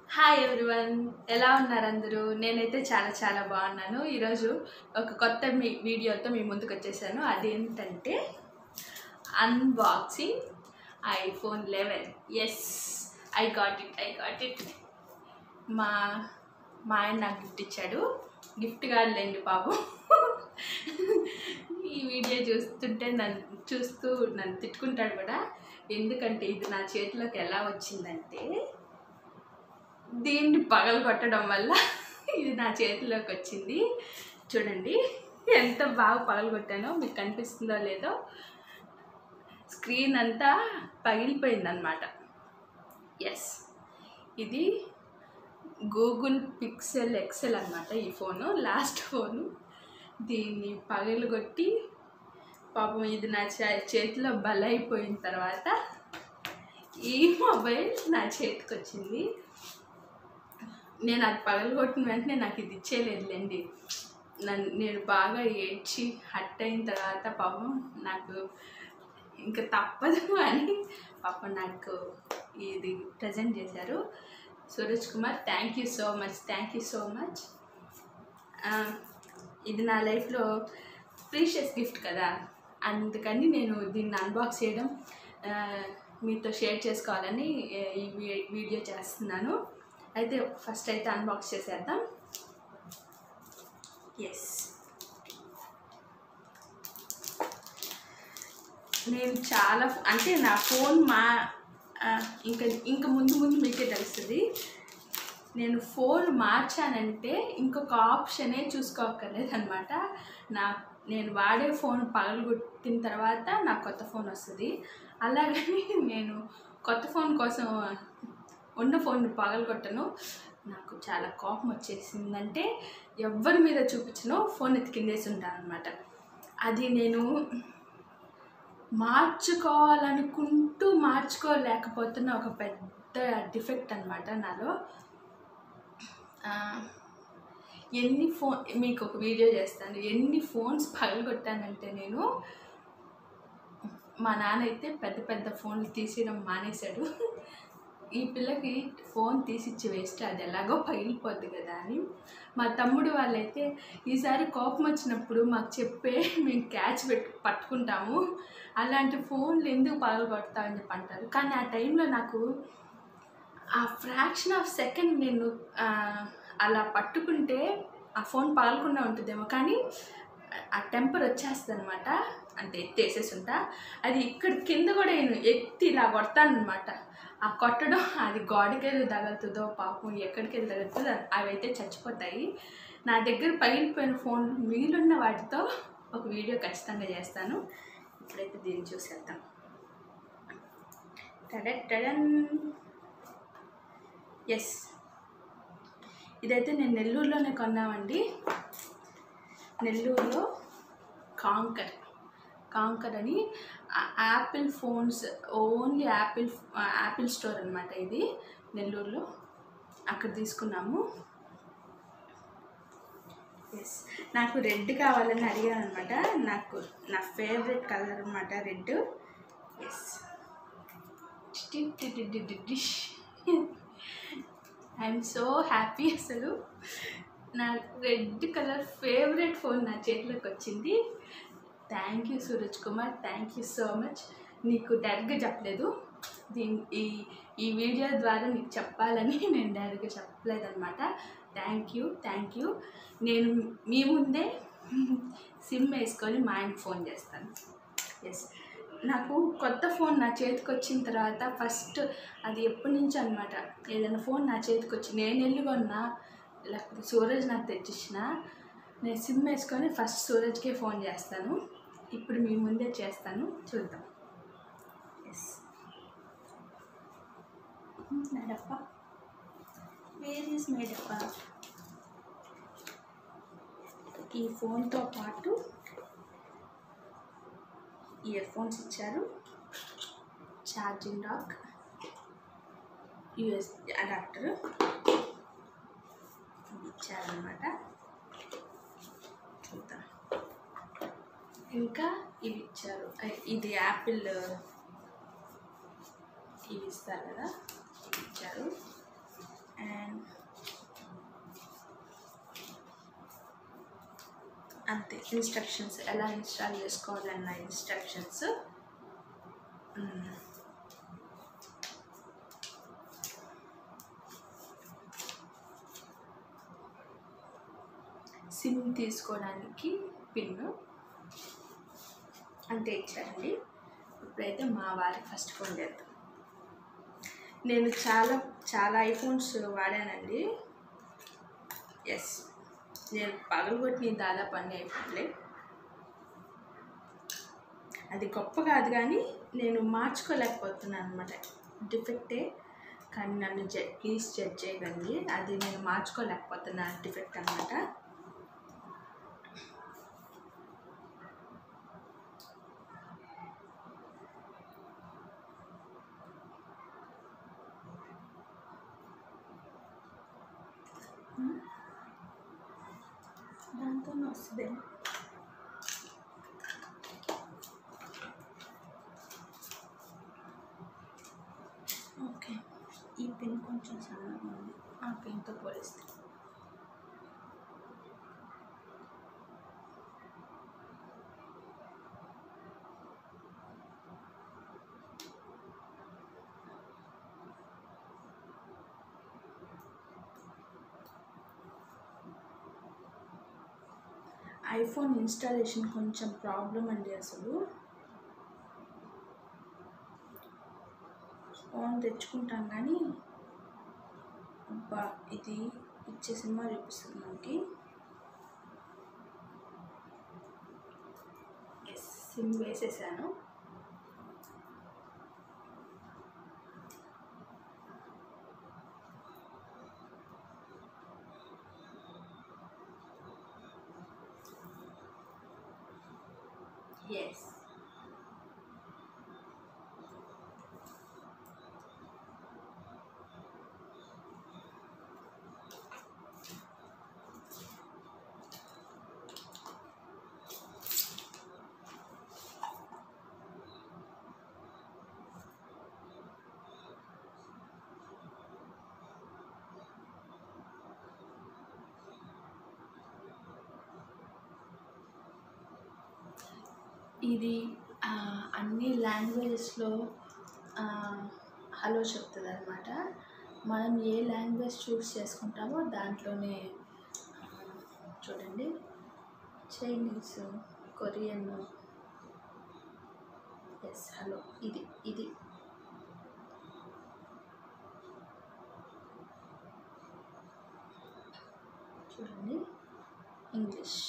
Hi everyone ఎలా ఉన్నారు అందరూ నేనైతే చాలా చాలా బాగున్నాను ఈరోజు ఒక కొత్త మీ వీడియోతో మీ ముందుకు వచ్చేసాను అదేంటంటే unboxing iPhone eleven yes I got it I got it మా మా ఆయన నాకు గిఫ్ట్ ఇచ్చాడు గిఫ్ట్ కాదులేండి పాపం ఈ వీడియో చూస్తుంటే నన్ను చూస్తూ నన్ను తిట్టుకుంటాడు కూడా ఎందుకంటే ఇది నా చేతిలోకి ఎలా వచ్చిందంటే దీన్ని పగలు కొట్టడం వల్ల ఇది నా చేతిలోకి వచ్చింది చూడండి ఎంత బాగా పగలు కొట్టానో మీకు కనిపిస్తుందో లేదో స్క్రీన్ అంతా పగిలిపోయిందనమాట ఎస్ ఇది గూగుల్ పిక్సెల్ ఎక్సెల్ అనమాట ఈ ఫోను లాస్ట్ ఫోను దీన్ని పగలగొట్టి పాపం ఇది నా చే- చేతిలో బలైపోయిన తర్వాత ఈ మొబైల్ నా చేతికి వచ్చింది నేను అది పగలగొట్టిన వెంటనే నాకు ఇది ఇచ్చేయలేదులేండి నన్ను నేను బాగా ఏడ్చి హట్ అయిన తర్వాత పాపం నాకు ఇంకా తప్పదు అని పాపం నాకు ఇది ప్రజెంట్ చేశారు Suraj Kumar thank you so much thank you so much ఇది నా లైఫ్లో ప్రీషియస్ గిఫ్ట్ కదా అందుకని నేను దీన్ని అన్బాక్స్ చేయడం ఆ, మీతో షేర్ చేసుకోవాలని ఆ, ఈ వీ- వీడియో చేస్తున్నాను అయితే ఫస్ట్ అయితే అన్బాక్స్ చేసేద్దాం ఎస్ నేను చాలా అంటే నా ఫోన్ మా ఆ, ఇంకా ఇంకా ముందు ముందు మీకే తెలుస్తుంది నేను ఫోన్ మార్చానంటే ఇంకొక ఆప్షనే చూసుకోక్కర్లేదు అనమాట నా నేను వాడే ఫోన్ పగలగొట్టిన తర్వాత నాకు కొత్త ఫోన్ వస్తుంది అలాగని నేను కొత్త ఫోన్ కోసం ఉన్న ఫోన్ పగలగొట్టను నాకు చాలా కోపం వచ్చేసిందంటే ఎవరి మీద చూపించను ఫోన్ ఎత్తి కిందేసి ఉంటాను అనమాట అది నేను మార్చుకోవాలనుకుంటూ మార్చుకోలేకపోతున్న ఒక పెద్ద డిఫెక్ట్ అనమాట నాలో ఆ, ఎన్ని ఫోన్ మీకు ఒక వీడియో చేస్తాను ఎన్ని ఫోన్స్ పగలగొట్టానంటే నేను మా నాన్న అయితే పెద్ద పెద్ద ఫోన్లు తీసేయడం మానేశాడు ఈ పిల్లకి ఫోన్ తీసిచ్చి వేస్ట్ అది ఎలాగో పగిలిపోద్ది కదా అని మా తమ్ముడు వాళ్ళైతే ఈసారి కోపం వచ్చినప్పుడు మాకు చెప్పే మేము క్యాచ్ పెట్టు పట్టుకుంటాము అలాంటి ఫోన్లు ఎందుకు పగలగొడతామని చెప్పి అంటారు కానీ ఆ టైంలో నాకు ఆ ఫ్రాక్షన్ ఆఫ్ సెకండ్ నేను ఆ, అలా పట్టుకుంటే ఆ ఫోన్ పగలకుండా ఉంటుందేమో కానీ ఆ టెంపర్ వచ్చేస్తుంది అనమాట అంటే ఎత్తేసేసి ఉంటా అది ఇక్కడ కింద కూడా నేను ఎత్తి ఇలా కొడతాను అనమాట ఆ కొట్టడం అది గోడకెళ్ళి తగులుతుందో పాపం ఎక్కడికి వెళ్ళి తగులుతుందో అవి అయితే చచ్చిపోతాయి నా దగ్గర పగిలిపోయిన ఫోన్ మిగిలిన వాటితో ఒక వీడియో ఖచ్చితంగా చేస్తాను ఇప్పుడైతే దీన్ని చూసేద్దాం టడన్ టడన్ ఎస్ ఇదైతే నేను నెల్లూరులోనే కొన్నామండి నెల్లూరులో కాంకర్ కాంకర్ అని ఆ- Apple phones only Apple Apple store అనమాట ఇది నెల్లూరులో అక్కడ తీసుకున్నాము ఎస్ నాకు రెడ్ కావాలని అడిగాను అనమాట నాకు నా ఫేవరెట్ కలర్ అనమాట రెడ్ ఎస్ డిష్ ఐఎమ్ సో హ్యాపీ అసలు నా రెడ్ కలర్ ఫేవరెట్ ఫోన్ నా చేతిలోకి వచ్చింది thank you Suraj Kumar thank you so much నీకు డైరెక్ట్గా చెప్పలేదు దీని ఈ ఈ వీడియో ద్వారా నీకు చెప్పాలని నేను డైరెక్ట్గా చెప్పలేదన్నమాట థ్యాంక్ యూ థ్యాంక్ యూ నేను మీ ముందే సిమ్ వేసుకొని మా ఆయనకి ఫోన్ చేస్తాను ఎస్ నాకు కొత్త ఫోన్ నా చేతికి వచ్చిన తర్వాత ఫస్ట్ అది ఎప్పటి నుంచి అనమాట ఏదైనా ఫోన్ నా చేతికి వచ్చి నేను వెళ్ళి కొన్నా లేకపోతే సూరజ్ నాకు తెచ్చిచ్చిన నేను సిమ్ వేసుకొని ఫస్ట్ సూరజ్కే ఫోన్ చేస్తాను ఇప్పుడు మీ ముందే చేస్తాను చూద్దాం yes Madappa where is Madappa ఈ ఫోన్తో పాటు ఇయర్ ఫోన్స్ ఇచ్చారు ఛార్జింగ్ డాక్ యూఎస్ అడాప్టర్ ఇచ్చారనమాట చూద్దాం ఇంకా ఇవి ఇచ్చారు ఐ- ఇది యాపిల్ ఇవి ఇస్తారు కదా ఇవి ఇచ్చారు అండ్ అంతే ఇన్స్ట్రక్షన్స్ ఎలా ఇన్స్టాల్ చేసుకోవాలన్న ఇన్స్ట్రక్షన్స్ మ్మ్. సిమ్ తీసుకోవడానికి పిన్ అంతే ఇచ్చారండి ఇప్పుడైతే మా వారికి ఫస్ట్ ఫోన్ చేద్దాం నేను చాలా చాలా ఐఫోన్స్ వాడానండి ఎస్ నేను పగలగొట్టిన దాదాపు అన్ని ఐఫోన్లే అది గొప్ప కాదు కానీ నేను మార్చుకోలేకపోతున్నాను అనమాట డిఫెక్టే కానీ నన్ను జ ప్లీజ్ జడ్జ్ చేయకండి అది నేను మార్చుకోలేకపోతున్నాను డిఫెక్ట్ అనమాట దాంతో వస్తుంది ఓకే ఈ పిన్ కొంచెం సన్నగా ఉంది ఆ పిన్తో పోలిస్తే ఐఫోన్ ఇన్స్టాలేషన్ కొంచెం ప్రాబ్లం అండి అసలు ఫోన్ తెచ్చుకుంటాం కానీ అబ్బా ఇది ఇచ్చే సినిమా చూపిస్తుంది మనకి ఎస్ సిమ్ వేసేసాను ఎస్ ఇది ఆ, అన్ని లాంగ్వేజెస్లో హలో చెప్తుంది అనమాట మనం ఏ లాంగ్వేజ్ చూస్ చేసుకుంటామో దాంట్లోనే ఆ, చూడండి చైనీస్ కొరియన్ ఎస్ హలో ఇది ఇది చూడండి ఇంగ్లీష్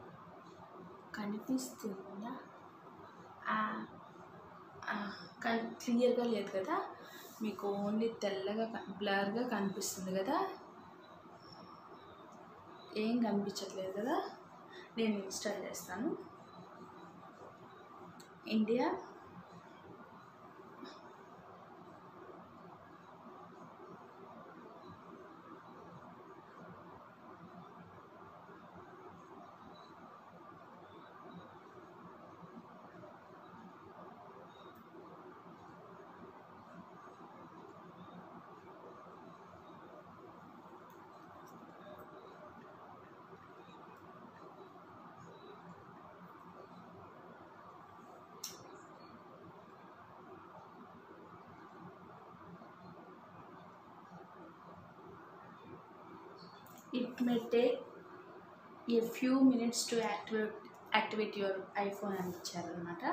కనిపిస్తుందా ఆ, ఆ, కన్ క్లియర్గా లేదు కదా మీకు ఓన్లీ తెల్లగా బ్లర్గా కనిపిస్తుంది కదా ఏం కనిపించట్లేదు కదా నేను ఇన్స్టాల్ చేస్తాను India it may take a few minutes to activate activate your iPhone అని ఇచ్చారనమాట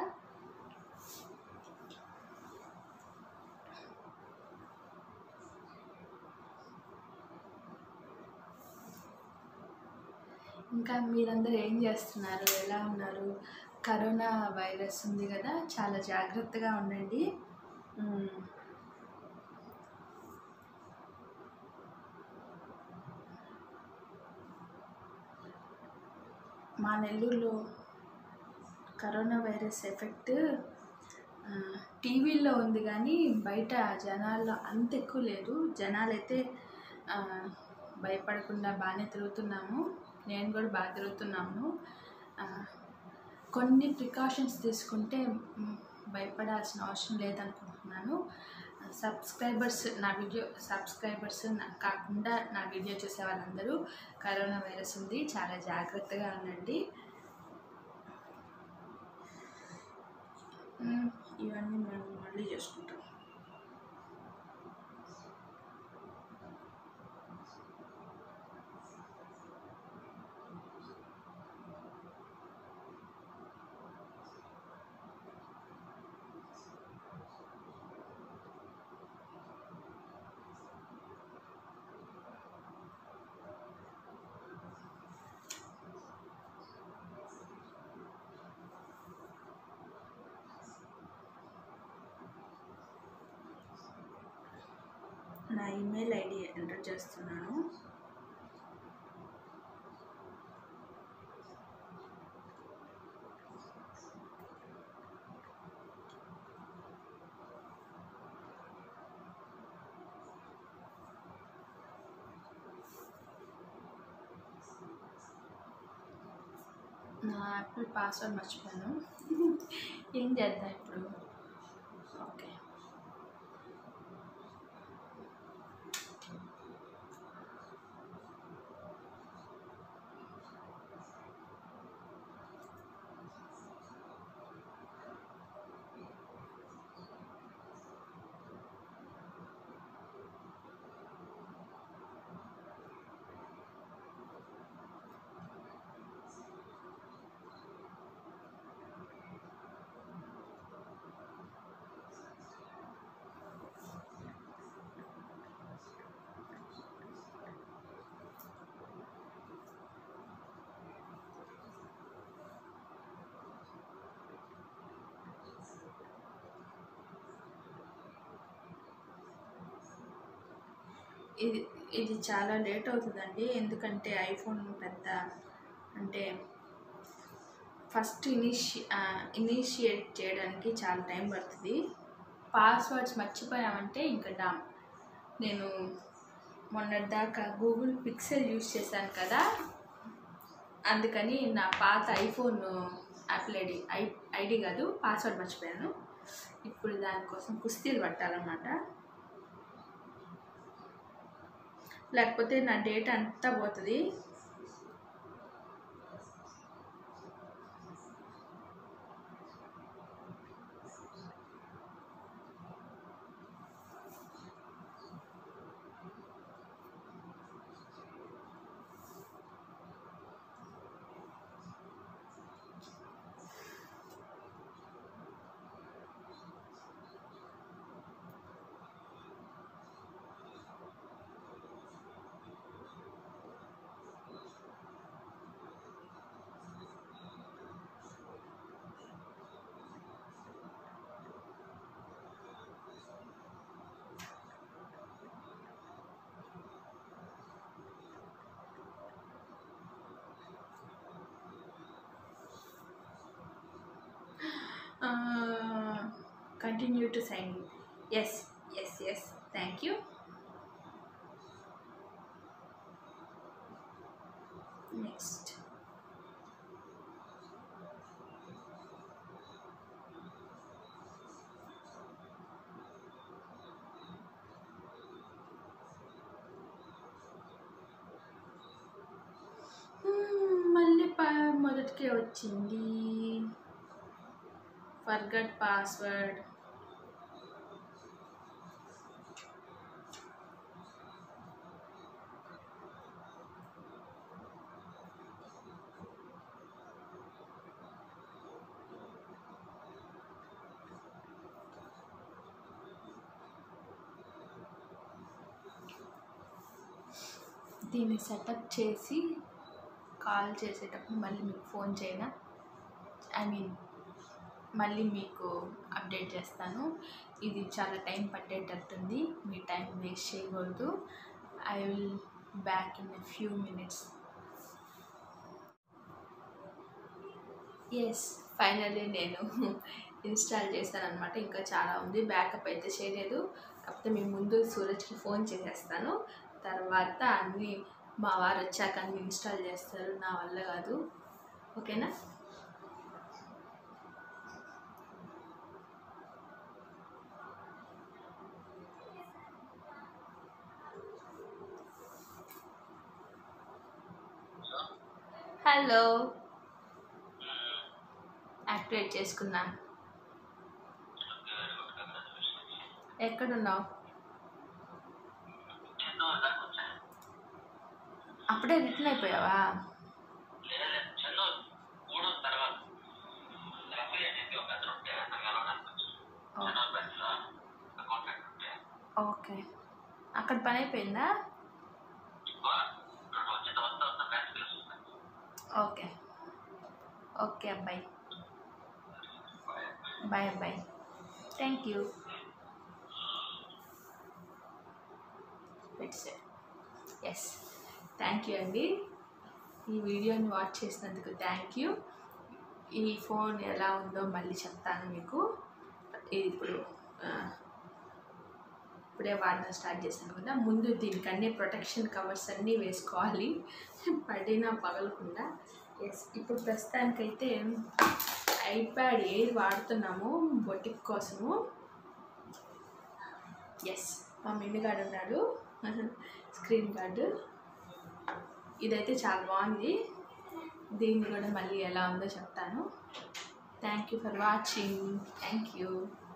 ఇంకా మీరందరూ ఏం చేస్తున్నారు ఎలా ఉన్నారు కరోనా వైరస్ ఉంది కదా చాలా జాగ్రత్తగా ఉండండి మ్మ్. మా నెల్లూరులో కరోనా వైరస్ ఎఫెక్ట్ ఆ, టీవీల్లో ఉంది కానీ బయట జనాల్లో అంత ఎక్కువ లేదు జనాలైతే ఆ, భయపడకుండా బాగానే తిరుగుతున్నాము నేను కూడా బాగా తిరుగుతున్నాము ఆ, కొన్ని ప్రికాషన్స్ తీసుకుంటే మ్, భయపడాల్సిన అవసరం లేదనుకుంటున్నాను సబ్స్క్రైబర్స్ నా వీడియో సబ్స్క్రైబర్స్ నా- కాకుండా నా వీడియో చూసే వాళ్ళందరూ కరోనా వైరస్ ఉంది చాలా జాగ్రత్తగా ఉండండి మ్మ్, ఇవన్నీ మనం మళ్ళీ చేసుకుంటాం నా ఈమెయిల్ ఐడి ఎంటర్ చేస్తున్నాను నా యాపిల్ పాస్వర్డ్ మర్చిపోయాను ఏం చేద్దాం ఇప్పుడు ఓకే ఇది ఇది చాలా లేట్ అవుతుందండి ఎందుకంటే ఐఫోన్ పెద్ద అంటే ఫస్ట్ ఇనిషి ఇనిషియేట్ చేయడానికి చాలా టైం పడుతుంది పాస్వర్డ్స్ మర్చిపోయామంటే ఇంకా డామ్ నేను మొన్నటిదాకా గూగుల్ పిక్సెల్ యూస్ చేశాను కదా అందుకని నా పాత iPhone Apple ID I ID కాదు పాస్వర్డ్ మర్చిపోయాను ఇప్పుడు దానికోసం కుస్తీలు పట్టాలన్నమాట లేకపోతే నా డేటా అంతా పోతుంది continue to sign yes yes yes thank you next మళ్ళీ ప మొదటికే వచ్చింది ఫర్గట్ పాస్వర్డ్ దీన్ని సెటప్ చేసి కాల్ చేసేటప్పుడు మళ్ళీ మీకు ఫోన్ చేయనా ఐ మీన్ మళ్ళీ మీకు అప్డేట్ చేస్తాను ఇది చాలా టైం పట్టేటట్టుంది మీ టైం వేస్ట్ చేయకూడదు I will back in a few minutes yes finally నేను ఇన్స్టాల్ చేశాను అనమాట ఇంకా చాలా ఉంది బ్యాకప్ అయితే చేయలేదు కాకపోతే మేము ముందు సూరజ్కి ఫోన్ చేసేస్తాను తర్వాత అన్నీ మా వారు వచ్చాక అన్ని ఇన్స్టాల్ చేస్తారు నా వల్ల కాదు ఓకేనా హలో యాక్టివేట్ చేసుకున్నాను ఎక్కడున్నావు చెన్నూరు దాకా వచ్చాను అప్పుడే రిటర్న్ అయిపోయావా లేదు చెన్నూరు మూడు తర్వాత రఫీ అని చెప్పి ఒక అతను ఉంటే అతను కలవడానికి వచ్చాను చెన్నూరు బస్సులో కాంటాక్ట్ ఉంటే ఓకే అక్కడ పని అయిపోయిందా రెండు వచ్చిన వస్తా వస్తా మ్యాచ్ తెలుస్తుంది ఓకే ఓకే అబ్బాయి బాయ్ అబ్బాయి thank you it's yes thank you అండి ఈ వీడియోని వాచ్ చేసినందుకు థ్యాంక్ యూ ఈ ఫోన్ ఎలా ఉందో మళ్ళీ చెప్తాను మీకు ఇది ఇప్పుడు ఆ, ఇప్పుడే వాడడం స్టార్ట్ చేశాను కదా ముందు దీనికి అన్ని ప్రొటెక్షన్ కవర్స్ అన్నీ వేసుకోవాలి పడినా పగలకుండా ఎస్ ఇప్పుడు ప్రస్తుతానికైతే ఐప్యాడ్ ఏది వాడుతున్నామో బొటిక్ కోసము ఎస్ మా మిండిగాడు ఉన్నాడు స్క్రీన్ గార్డు ఇదైతే చాలా బాగుంది దీన్ని కూడా మళ్ళీ ఎలా ఉందో చెప్తాను thank you for watching thank you